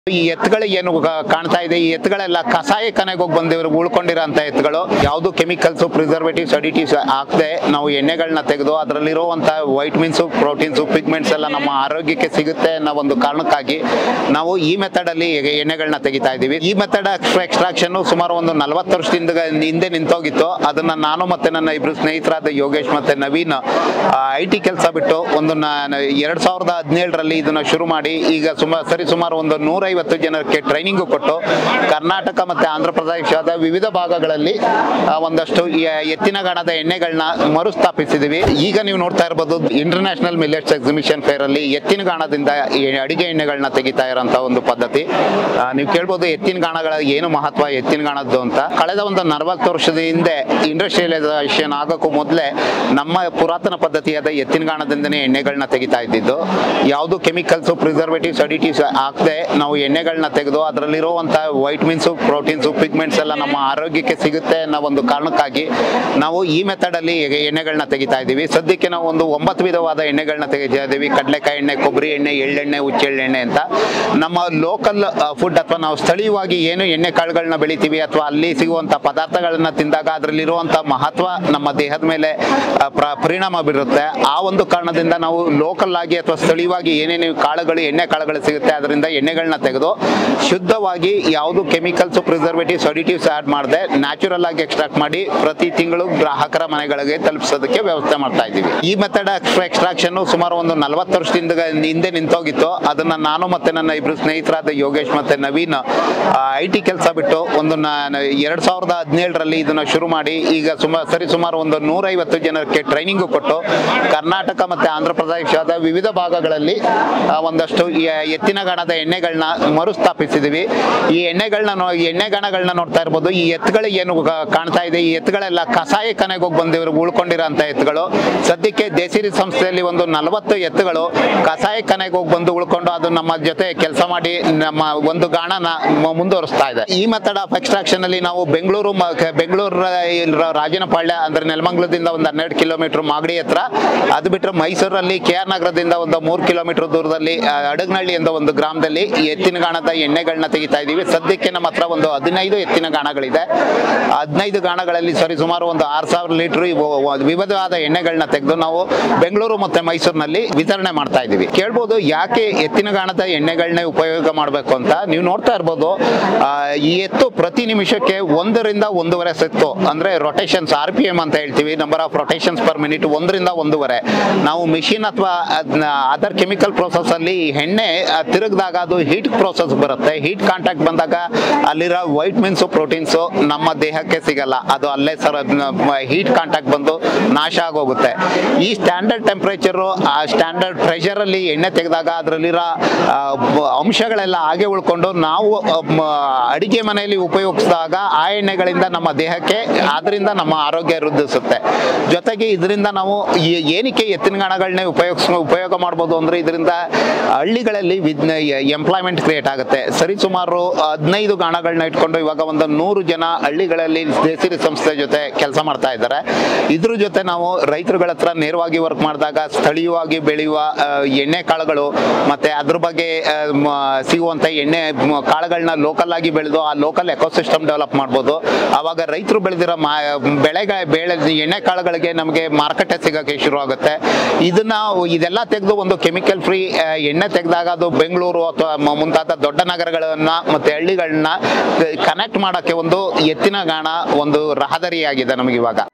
ಈ ಎತ್ತುಗಳು ಏನು ಗ- ಕಾಣ್ತಾ ಇದೆ ಈ ಎತ್ತುಗಳೆಲ್ಲ ಕಸಾಯ ಕನೆಗೆ ಹೋಗಿ ಬಂದಿರೋ ಉಳ್ಕೊಂಡಿರೋಂಥ ಎತ್ತುಗಳು ಯಾವುದು ಕೆಮಿಕಲ್ಸ್ ಪ್ರಿಸರ್ವೇಟಿವ್ಸ್ ಅಡಿಟಿವ್ಸ್ ಹಾಕದೆ ನಾವು ಎಣ್ಣೆಗಳನ್ನ ತೆಗೆದು ಅದರಲ್ಲಿರುವಂಥ ವೈಟ್ಮಿನ್ಸು ಪ್ರೋಟೀನ್ಸು ಪಿಗ್ಮೆಂಟ್ಸ್ ಎಲ್ಲ ನಮ್ಮ ಆರೋಗ್ಯಕ್ಕೆ ಸಿಗುತ್ತೆ ಅನ್ನೋ ಒಂದು ಕಾರಣಕ್ಕಾಗಿ ನಾವು ಈ ಮೆಥಡ್ ಅಲ್ಲಿ ಈಗ ಎಣ್ಣೆಗಳನ್ನ ತೆಗಿತಾ ಇದ್ದೀವಿ ಈ ಮೆಥಡ್ ಎಕ್ಸ್ಟ್ರಾಕ್ಷನ್ ಸುಮಾರು ಒಂದು ನಲವತ್ತು ವರ್ಷದಿಂದ ಹಿಂದೆ ನಿಂತೋಗಿತ್ತು ಅದನ್ನ ನಾನು ಮತ್ತೆ ನನ್ನ ಇಬ್ರು ಸ್ನೇಹಿತರಾದ ಯೋಗೇಶ್ ಮತ್ತೆ ನವೀನ್ ಐ ಟಿ ಕೆಲಸ ಬಿಟ್ಟು ಒಂದು ಎರಡ್ ಸಾವಿರದ ಹದಿನೇಳರಲ್ಲಿ ಇದನ್ನ ಶುರು ಮಾಡಿ ಈಗ ಸುಮಾರು ಸರಿ ಸುಮಾರು ಒಂದು ನೂರೈವತ್ತು ಜನಕ್ಕೆ ಟ್ರೈನಿಂಗ್ ಕೊಟ್ಟು ಕರ್ನಾಟಕ ಮತ್ತೆ ಆಂಧ್ರ ಪ್ರದೇಶದ ವಿವಿಧ ಭಾಗಗಳಲ್ಲಿ ಆ, ಒಂದಷ್ಟು ಎ- ಎತ್ತಿನ ಗಾಣದ ಎಣ್ಣೆಗಳನ್ನ ಮರುಸ್ಥಾಪಿಸಿದೀವಿ ಈಗ ನೀವು ನೋಡ್ತಾ ಇರಬಹುದು ಇಂಟರ್ನ್ಯಾಷನಲ್ ಮಿಲೆಟ್ಸ್ ಎಕ್ಸಿಬಿಷನ್ ಫೇರ್ ಅಲ್ಲಿ ಎತ್ತಿನ ಗಾಣದಿಂದ ಎ- ಅಡಿಗೆ ಎಣ್ಣೆಗಳನ್ನ ತೆಗಿತಾ ಇರೋಂತ ಒಂದು ಪದ್ಧತಿ ಆ, ನೀವು ಕೇಳ್ಬೋದು ಎತ್ತಿನ ಗಾಣಗಳ ಏನು ಮಹತ್ವ ಎತ್ತಿನ ಗಾಣದ್ದು ಅಂತ ಕಳೆದ ಒಂದು ನಲವತ್ತು ವರ್ಷದ ಹಿಂದೆ ಇಂಡಸ್ಟ್ರಿಯಲೈಸೇಷನ್ ಆಗೋಕ್ಕೂ ಮೊದಲೇ ನಮ್ಮ ಪುರಾತನ ಪದ್ಧತಿಯಾದ ಎತ್ತಿನ ಗಾಣದಿಂದನೇ ಎಣ್ಣೆಗಳನ್ನ ತೆಗಿತಾ ಇದ್ದಿದ್ದು ಯಾವುದು ಕೆಮಿಕಲ್ಸ್ ಪ್ರಿಸರ್ವೇಟಿವ್ಸ್ ಅಡಿಟಿವ್ಸ್ ಹಾಕದೆ ನಾವು ಎಣ್ಣೆಗಳನ್ನ ತೆಗೆದು ಅದರಲ್ಲಿರುವಂಥ ವೈಟ್ಮಿನ್ಸು ಪ್ರೋಟೀನ್ಸು ಪಿಗ್ಮೆಂಟ್ಸ್ ಎಲ್ಲ ನಮ್ಮ ಆರೋಗ್ಯಕ್ಕೆ ಸಿಗುತ್ತೆ ಅನ್ನೋ ಒಂದು ಕಾರಣಕ್ಕಾಗಿ ನಾವು ಈ ಮೆಥಡ್ ಅಲ್ಲಿ ಈಗ ಎಣ್ಣೆಗಳನ್ನ ತೆಗಿತಾ ಇದ್ದೀವಿ ಸದ್ಯಕ್ಕೆ ನಾವು ಒಂದು ಒಂಬತ್ತು ವಿಧವಾದ ಎಣ್ಣೆಗಳನ್ನ ತೆಗಿತಾ ಇದ್ದೀವಿ ಕಡಲೆಕಾಯಿ ಎಣ್ಣೆ ಕೊಬ್ಬರಿ ಎಣ್ಣೆ ಎಳ್ಳೆಣ್ಣೆ ಹುಚ್ಚೆಳ್ಳೆಣ್ಣೆ ಅಂತ ನಮ್ಮ ಲೋಕಲ್ ಫುಡ್ ಅಥವಾ ನಾವು ಸ್ಥಳೀಯವಾಗಿ ಏನು ಎಣ್ಣೆ ಕಾಳುಗಳನ್ನ ಬೆಳಿತೀವಿ ಅಥವಾ ಅಲ್ಲಿ ಸಿಗುವಂತ ಪದಾರ್ಥಗಳನ್ನ ತಿಂದಾಗ ಅದರಲ್ಲಿರುವಂತ ಮಹತ್ವ ನಮ್ಮ ದೇಹದ ಮೇಲೆ ಆ, ಪ್ರ- ಪರಿಣಾಮ ಬೀರುತ್ತೆ ಆ ಒಂದು ಕಾರಣದಿಂದ ನಾವು ಲೋಕಲ್ ಆಗಿ ಅಥವಾ ಸ್ಥಳೀಯವಾಗಿ ಏನೇನು ಕಾಳುಗಳು ಎಣ್ಣೆ ಕಾಳುಗಳು ಸಿಗುತ್ತೆ ಅದರಿಂದ ಎಣ್ಣೆಗಳನ್ನ ತೆಗೆದು ಶುದ್ಧವಾಗಿ ಯಾವುದು ಕೆಮಿಕಲ್ಸ್ ಪ್ರಿಸರ್ವೇಟಿವ್ಸ್ ಅಡಿಟಿವ್ಸ್ ಆಡ್ ಮಾಡದೆ ನ್ಯಾಚುರಲ್ ಆಗಿ ಎಕ್ಸ್ಟ್ರಾಕ್ಟ್ ಮಾಡಿ ಪ್ರತಿ ತಿಂಗಳು ಗ್ರಾಹಕರ ಮನೆಗಳಿಗೆ ತಲುಪಿಸೋದಕ್ಕೆ ವ್ಯವಸ್ಥೆ ಮಾಡ್ತಾ ಇದ್ದೀವಿ ಈ ಮೆಥಡ್ ಎಕ್ಸ್ಟ್ರಾಕ್ಷನ್ ಸುಮಾರು ಒಂದು ನಲವತ್ತು ವರ್ಷದಿಂದ ಹಿಂದೆ ನಿಂತೋಗಿತ್ತು ಅದನ್ನ ನಾನು ಮತ್ತೆ ನನ್ನ ಇಬ್ರು ಸ್ನೇಹಿತರಾದ ಯೋಗೇಶ್ ಮತ್ತೆ ನವೀನ್ ಐ ಟಿ ಕೆಲಸ ಬಿಟ್ಟು ಒಂದು ಎರಡ್ ಸಾವಿರದ ಹದಿನೇಳರಲ್ಲಿ ಇದನ್ನ ಶುರು ಮಾಡಿ ಈಗ ಸುಮಾರು ಸರಿ ಸುಮಾರು ಒಂದು ನೂರೈವತ್ತು ಜನಕ್ಕೆ ಟ್ರೈನಿಂಗ್ ಕೊಟ್ಟು ಕರ್ನಾಟಕ ಮತ್ತೆ ಆಂಧ್ರ ಪ್ರದೇಶದ ವಿವಿಧ ಭಾಗಗಳಲ್ಲಿ ಆ, ಒಂದಷ್ಟು ಎ- ಎತ್ತಿನ ಗಾಣದ ಎಣ್ಣೆಗಳನ್ನ ಮರುಸ್ಥಾಪಿಸಿದೀವಿ ಈ ಎಣ್ಣೆಗಳನ್ನ ನೋ- ಈ ಎಣ್ಣೆಗಾಣಗಳನ್ನ ನೋಡ್ತಾ ಇರ್ಬೋದು ಈ ಎತ್ತುಗಳು ಏನು ಗ- ಕಾಣ್ತಾ ಇದೆ ಈ ಎತ್ತುಗಳೆಲ್ಲ ಕಸಾಯ ಕನೆಗೆ ಹೋಗಿ ಬಂದಿರೋ ಉಳ್ಕೊಂಡಿರೋಂಥ ಎತ್ತುಗಳು ಸದ್ಯಕ್ಕೆ ದೇಸಿರಿ ಸಂಸ್ಥೆಯಲ್ಲಿ ಒಂದು ನಲವತ್ತು ಎತ್ತುಗಳು ಕಸಾಯ ಕನೆಗೆ ಹೋಗಿ ಬಂದು ಉಳ್ಕೊಂಡು ಅದು ನಮ್ಮ ಜೊತೆ ಕೆಲಸ ಮಾಡಿ ನಮ್ಮ ಒಂದು ಗಾಣನ ಮ- ಮುಂದುವರಿಸ್ತಾ ಇದೆ ಈ ಮೆಥಡ್ ಆಫ್ ಎಕ್ಸ್ಟ್ರಾಕ್ಷನ್ ಅಲ್ಲಿ ನಾವು ಬೆಂಗಳೂರು ಮ- ಕ- ಬೆಂಗಳೂರು ಇಲ್ಲಿರೋ ರಾಜನಪಾಳ್ಯ ಅಂದ್ರೆ ನೆಲಮಂಗಲದಿಂದ ಒಂದು ಹನ್ನೆರಡು ಕಿಲೋಮೀಟರ್ ಮಾಗಡಿ ಹತ್ರ ಅದು ಬಿಟ್ಟರೆ ಮೈಸೂರಲ್ಲಿ ಕೆ ಆರ್ ನಗರದಿಂದ ಒಂದು ಮೂರು ಕಿಲೋಮೀಟರ್ ದೂರದಲ್ಲಿ ಆ, ಅಡಗನಹಳ್ಳಿ ಎಂಬ ಒಂದು ಗ್ರಾಮದಲ್ಲಿ ಈ ಎತ್ತಿನ ಗಾಣದ ಎಣ್ಣೆಗಳನ್ನ ತೆಗಿತಾ ಇದೀವಿ ಸದ್ಯಕ್ಕೆ ನಮ್ಮ ಹತ್ರ ಒಂದು ಹದಿನೈದು ಎತ್ತಿನ ಗಾಣಗಳಿದೆ ಹದಿನೈದು ಗಾಣಗಳಲ್ಲಿ ಸರಿ ಸುಮಾರು ಒಂದು ಆರು ಸಾವಿರ ಲೀಟರ್ ವಿವಿಧವಾದ ಎಣ್ಣೆಗಳನ್ನ ತೆಗೆದು ನಾವು ಬೆಂಗಳೂರು ಮತ್ತೆ ಮೈಸೂರಿನಲ್ಲಿ ವಿತರಣೆ ಮಾಡ್ತಾ ಇದೀವಿ ಕೇಳ್ಬೋದು ಯಾಕೆ ಎತ್ತಿನ ಗಾಣದ ಎಣ್ಣೆಗಳನ್ನೇ ಉಪಯೋಗ ಮಾಡಬೇಕು ಅಂತ ನೀವು ನೋಡ್ತಾ ಇರ್ಬೋದು ಆ, ಈ ಎತ್ತು ಪ್ರತಿ ನಿಮಿಷಕ್ಕೆ ಒಂದರಿಂದ ಒಂದೂವರೆ ಸೆತ್ತು ಅಂದ್ರೆ ರೊಟೇಷನ್ಸ್ ಆರ್ ಪಿ ಎಂ ಅಂತ ಹೇಳ್ತೀವಿ number of rotations per minute ಒಂದರಿಂದ ಒಂದೂವರೆ ನಾವು ಮಿಷಿನ್ ಅಥವಾ ಅದರ್ ಕೆಮಿಕಲ್ ಪ್ರೋಸೆಸ್ ಅಲ್ಲಿ ಈ ಎಣ್ಣೆ ಆ, ತಿರುಗಿದಾಗ ಅದು ಹೀಟ್ ಪ್ರೋಸೆಸ್ ಬರುತ್ತೆ ಹೀಟ್ ಕಾಂಟ್ಯಾಕ್ಟ್ ಬಂದಾಗ ಅಲ್ಲಿರೋ ವೈಟ್ಮಿನ್ಸು ಪ್ರೋಟೀನ್ಸು ನಮ್ಮ ದೇಹಕ್ಕೆ ಸಿಗಲ್ಲ ಅದು ಅಲ್ಲೇ ಸರ್ ಹೀಟ್ ಕಾಂಟ್ಯಾಕ್ಟ್ ಬಂದು ನಾಶ ಆಗೋಗುತ್ತೆ ಈ ಸ್ಟ್ಯಾಂಡರ್ಡ್ ಟೆಂಪರೇಚರು ಆ ಸ್ಟ್ಯಾಂಡರ್ಡ್ ಪ್ರೆಷರ್ ಅಲ್ಲಿ ಎಣ್ಣೆ ತೆಗೆದಾಗ ಅದರಲ್ಲಿರೋ ಆ, ಬ- ಅಂಶಗಳೆಲ್ಲ ಹಾಗೆ ಉಳ್ಕೊಂಡು ನಾವು ಆ, ಮ- ಅಡಿಗೆ ಮನೆಯಲ್ಲಿ ಉಪಯೋಗಿಸಿದಾಗ ಆ ಎಣ್ಣೆಗಳಿಂದ ನಮ್ಮ ದೇಹಕ್ಕೆ ಅದರಿಂದ ನಮ್ಮ ಆರೋಗ್ಯ ವೃದ್ಧಿಸುತ್ತೆ ಜೊತೆಗೆ ಇದರಿಂದ ನಾವು ಈ- ಏನಕ್ಕೆ ಎತ್ತಿನ ಗಾಣಗಳನ್ನೇ ಉಪಯೋಗಿಸ್ ಉಪಯೋಗ ಮಾಡ್ಬೋದು ಅಂದ್ರೆ ಇದರಿಂದ ಹಳ್ಳಿಗಳಲ್ಲಿ ಎಂಪ್ಲಾಯ್ಮೆಂಟ್ ಕ್ರಿಯೇಟ್ ಆಗುತ್ತೆ ಸರಿ ಸುಮಾರು ಹದಿನೈದು ಗಾಣಗಳನ್ನ ಇಟ್ಕೊಂಡು ಇವಾಗ ಒಂದು ನೂರು ಜನ ಹಳ್ಳಿಗಳಲ್ಲಿ ದೇಸಿರಿ ಸಂಸ್ಥೆ ಜೊತೆ ಕೆಲಸ ಮಾಡ್ತಾ ಇದ್ದಾರೆ ಇದ್ರ ಜೊತೆ ನಾವು ರೈತರುಗಳ ಹತ್ರ ನೇರವಾಗಿ ವರ್ಕ್ ಮಾಡಿದಾಗ ಸ್ಥಳೀಯವಾಗಿ ಬೆಳೆಯುವ ಆ, ಎಣ್ಣೆ ಕಾಳುಗಳು ಮತ್ತೆ ಅದ್ರ ಬಗ್ಗೆ ಆ, ಮ- ಸಿಗುವಂತ ಎಣ್ಣೆ ಮ- ಕಾಳುಗಳನ್ನ ಲೋಕಲ್ ಆಗಿ ಬೆಳೆದು ಆ ಲೋಕಲ್ ಎಕೋಸಿಸ್ಟಮ್ ಡೆವಲಪ್ ಮಾಡ್ಬೋದು ಅವಾಗ ರೈತರು ಬೆಳೆದಿರೋ ಮಾ ಬೆಳೆಗಳ ಬೆಳೆ ಎಣ್ಣೆ ಕಾಳುಗಳಿಗೆ ನಮಗೆ ಮಾರುಕಟ್ಟೆ ಸಿಗೋಕ್ಕೆ ಶುರು ಆಗುತ್ತೆ ಇದನ್ನ ಇದೆಲ್ಲ ತೆಗೆದು ಒಂದು ಕೆಮಿಕಲ್ ಫ್ರೀ ಎಣ್ಣೆ ತೆಗೆದಾಗ ಅದು ಬೆಂಗಳೂರು ಅಥವಾ ಮ- ಮುಂತಾದ ದೊಡ್ಡ ನಗರಗಳನ್ನ ಮತ್ತೆ ಹಳ್ಳಿಗಳನ್ನ ಕನೆಕ್ಟ್ ಮಾಡೋಕ್ಕೆ ಒಂದು ಎತ್ತಿನ ಗಾಣ ಒಂದು ರಹದಾರಿಯಾಗಿದೆ ನಮಗೆ ಇವಾಗ